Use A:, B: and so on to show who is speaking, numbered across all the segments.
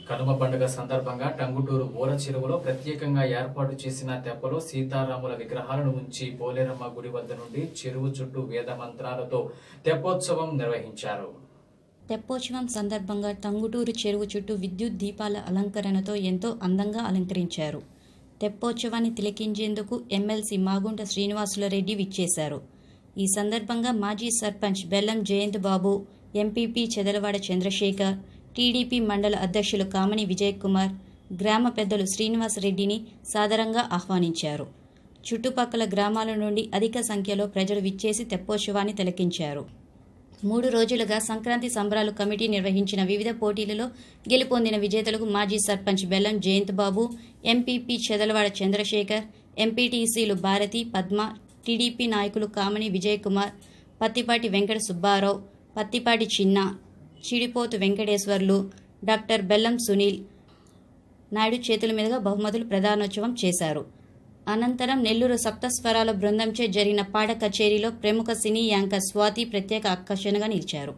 A: కనుమ పండుగ సందర్భంగా టంగుటూరు ఊర చెరువులో ప్రత్యేకంగా ఏర్పాటు చేసిన తెప్పలో సీతారాముల విగ్రహాలను ఉంచి పోలేరమ్మ గుడి వద్ద నుండి చెరువు చుట్టూ వేద మంత్రాలతో తెప్పోత్సవం నిర్వహించారు
B: తెప్పోత్సవం సందర్భంగా టంగుటూరు చెరువు చుట్టూ విద్యుత్ దీపాల అలంకరణతో ఎంతో అందంగా అలంకరించారు తెప్పోత్సవాన్ని తిలకించేందుకు ఎమ్మెల్సీ మాగుంట శ్రీనివాసులరెడ్డి విచ్చేశారు ఈ సందర్భంగా మాజీ సర్పంచ్ బెల్లం జయంత్ బాబు ఎంపీపీ చెదలవాడ చంద్రశేఖర్ టీడీపీ మండల అధ్యక్షులు కామని విజయ్ కుమార్ గ్రామ పెద్దలు శ్రీనివాసరెడ్డిని సాదరంగా ఆహ్వానించారు చుట్టుపక్కల గ్రామాల నుండి అధిక సంఖ్యలో ప్రజలు విచ్చేసి తెప్పోత్సవాన్ని తిలకించారు మూడు రోజులుగా సంక్రాంతి సంబరాలు కమిటీ నిర్వహించిన వివిధ పోటీలలో గెలుపొందిన విజేతలకు మాజీ సర్పంచ్ బెల్లం జయంత్ బాబు ఎంపీపీ చెదలవాడ చంద్రశేఖర్ ఎంపీటీసీలు భారతి పద్మ టీడీపీ నాయకులు కామని విజయ్ కుమార్ పత్తిపాటి వెంకట సుబ్బారావు పత్తిపాటి చిన్న చిడిపోతు వెంకటేశ్వర్లు డాక్టర్ బెల్లం సునీల్ నాయుడు చేతుల మీదుగా బహుమతులు ప్రధానోత్సవం చేశారు అనంతరం నెల్లూరు సప్తస్వరాల బృందంచే జరిగిన పాట కచేరీలో ప్రముఖ సినీ యాంకర్ స్వాతి ప్రత్యేక ఆకర్షణగా నిలిచారు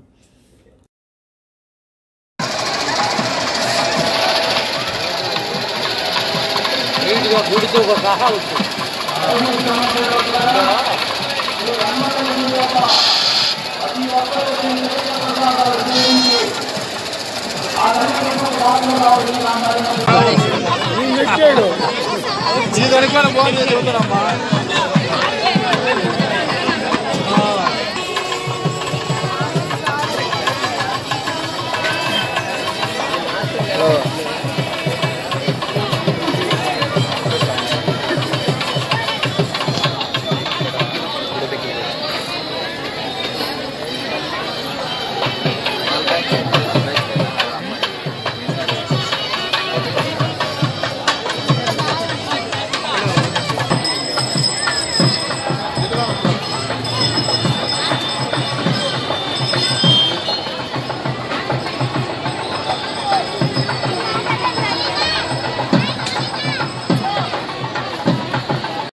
C: నీట్గా గుడితో సహా వచ్చింది ఈ దొరికిన బాగుంది చూద్దామా
D: ఆ